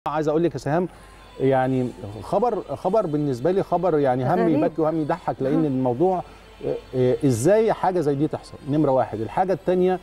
عايز اقول لك يا سهام يعني خبر خبر بالنسبه لي خبر يعني هم غريب. يبكي وهم يضحك لان الموضوع آه، آه، ازاي حاجه زي دي تحصل نمره واحد الحاجه الثانيه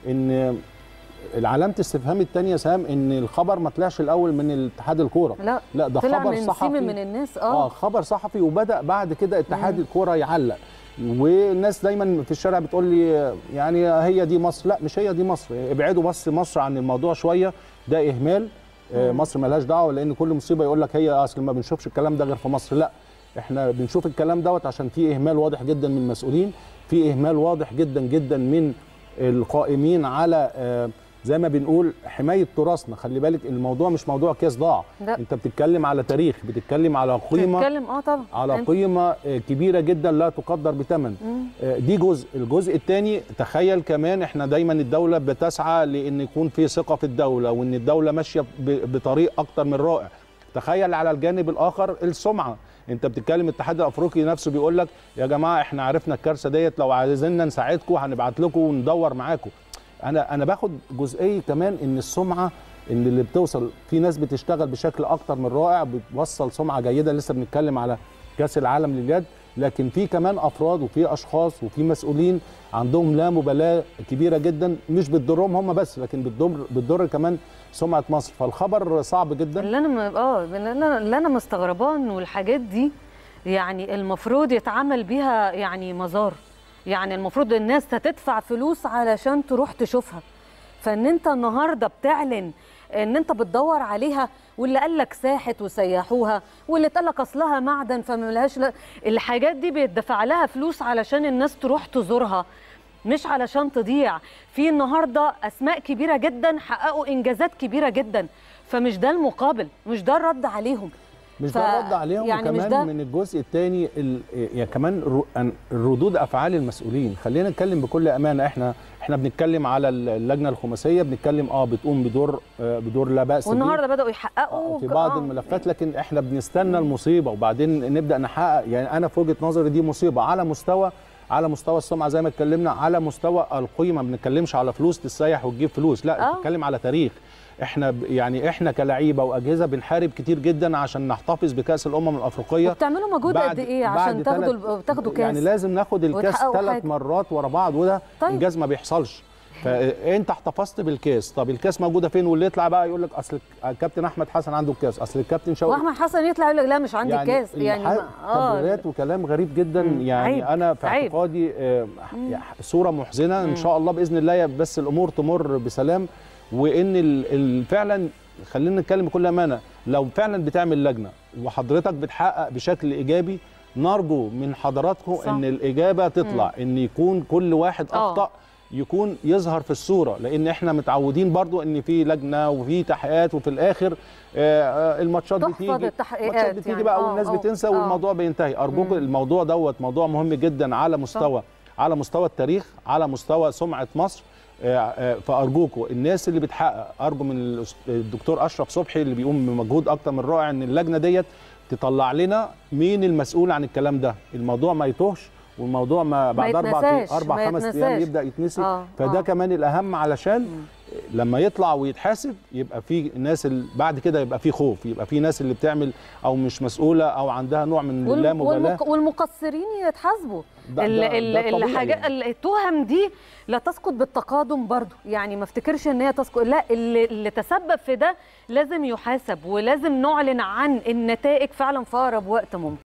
ان العلامه استفهام الثانيه سهام ان الخبر ما طلعش الاول من الاتحاد الكوره لا لا ده طلع خبر من صحفي سيم من الناس اه اه خبر صحفي وبدا بعد كده اتحاد الكوره يعلق والناس دايما في الشارع بتقول لي يعني هي دي مصر لا مش هي دي مصر ابعدوا بس مصر عن الموضوع شويه ده اهمال آه، مم. مصر ملهاش دعوه لان كل مصيبه يقول لك هي اصل ما بنشوفش الكلام ده غير في مصر لا احنا بنشوف الكلام دوت عشان في اهمال واضح جدا من المسؤولين في اهمال واضح جدا جدا من القائمين على آه، زي ما بنقول حمايه تراثنا خلي بالك الموضوع مش موضوع كاس ضاع لا. انت بتتكلم على تاريخ بتتكلم على قيمه تتكلم اه طبعا على أنت- قيمه آه، كبيره جدا لا تقدر بثمن مم. آه، دي جزء الجزء الثاني تخيل كمان احنا دايما الدوله بتسعى لان يكون في ثقه في الدوله وان الدوله ماشيه ب- بطريق اكتر من رائع تخيل على الجانب الاخر السمعه انت بتتكلم الاتحاد الافريقي نفسه بيقول لك يا جماعه احنا عرفنا الكارثه ديت لو عايزيننا نساعدكم هنبعت لكم وندور معاكم انا انا باخد جزئيه كمان ان السمعه ان اللي بتوصل في ناس بتشتغل بشكل اكتر من رائع بتوصل سمعه جيده لسه بنتكلم على كاس العالم لليد لكن في كمان افراد وفي اشخاص وفي مسؤولين عندهم لا مبالاه كبيره جدا مش بتضرهم هم بس لكن بتضر بتضر كمان سمعه مصر فالخبر صعب جدا اللي انا م- اه اللي انا اللي انا مستغرباه انه الحاجات دي يعني المفروض يتعمل بيها يعني مزار يعني المفروض الناس هتدفع فلوس علشان تروح تشوفها فان انت النهارده بتعلن ان انت بتدور عليها واللي قال لك ساحت وسيحوها واللي قال لك اصلها معدن فما لهاش لا الحاجات دي بيدفع لها فلوس علشان الناس تروح تزورها مش علشان تضيع في النهارده اسماء كبيره جدا حققوا انجازات كبيره جدا فمش ده المقابل مش ده الرد عليهم مش ف- ده رد عليهم يعني مش وكمان ده- من الجزء الثاني يعني كمان رو- أن- ردود افعال المسؤولين خلينا نتكلم بكل امانه احنا احنا بنتكلم على اللجنه الخماسيه بنتكلم اه بتقوم بدور آه بدور لا باس به. والنهارده بداوا يحققوا في ك- بعض آه. الملفات لكن احنا بنستنى المصيبه وبعدين نبدا نحقق يعني انا في وجهه نظري دي مصيبه على مستوى على مستوى السمعه زي ما اتكلمنا على مستوى القيمه ما بنتكلمش على فلوس تسيح وتجيب فلوس لا آه. بنتكلم على تاريخ احنا ب- يعني احنا كلعيبه واجهزه بنحارب كتير جدا عشان نحتفظ بكاس الامم الافريقيه وبتعملوا مجهود قد ايه عشان بعد تاخدوا تلت- ال- تاخدوا كاس يعني لازم ناخد الكاس وتحققوا ثلاث حاجة. مرات ورا بعض وده طيب. انجاز ما بيحصلش فانت احتفظت بالكاس طب الكاس موجوده فين واللي يطلع بقى يقول لك اصل الكابتن احمد حسن عنده الكاس اصل الكابتن شوقي واحمد حسن يطلع يقول لك لا مش عندي كاس يعني الح- ما- تبريرات وكلام غريب جدا مم. يعني عيب. انا في عيب. اعتقادي آه، يعني صوره محزنه ان شاء الله باذن الله بس الامور تمر بسلام وان ال- ال- فعلا خلينا نتكلم بكل امانه لو فعلا بتعمل لجنه وحضرتك بتحقق بشكل ايجابي نرجو من حضراتكم صح. ان الاجابه تطلع ان يكون كل واحد آه. اخطا يكون يظهر في الصوره لان احنا متعودين برضو ان في لجنه وفي تحقيقات وفي الاخر آه، آه، الماتشات تحفظ بتيجي التحقيقات الماتشات بتيجي يعني. بقى آه، والناس آه، بتنسى آه. والموضوع بينتهي ارجوك مم. الموضوع دوت موضوع مهم جدا على مستوى على مستوى التاريخ على مستوى سمعه مصر آه، آه، فارجوكوا الناس اللي بتحقق ارجو من الأس- الدكتور اشرف صبحي اللي بيقوم بمجهود اكتر من رائع ان اللجنه ديت تطلع لنا مين المسؤول عن الكلام ده الموضوع ما يتوهش والموضوع ما بعد اربع يتنساش، اربع ما خمس ايام يتنساش. يبدا يتنسي آه، فده آه. كمان الاهم علشان لما يطلع ويتحاسب يبقى في ناس اللي بعد كده يبقى في خوف يبقى في ناس اللي بتعمل او مش مسؤوله او عندها نوع من والم- اللامبالاه والمق- والمقصرين يتحاسبوا ده- ال- ده- ال- ده طبيعي الحاجات يعني. التهم دي لا تسقط بالتقادم برضو يعني ما افتكرش ان هي تسقط لا اللي, اللي تسبب في ده لازم يحاسب ولازم نعلن عن النتائج فعلا في اقرب وقت ممكن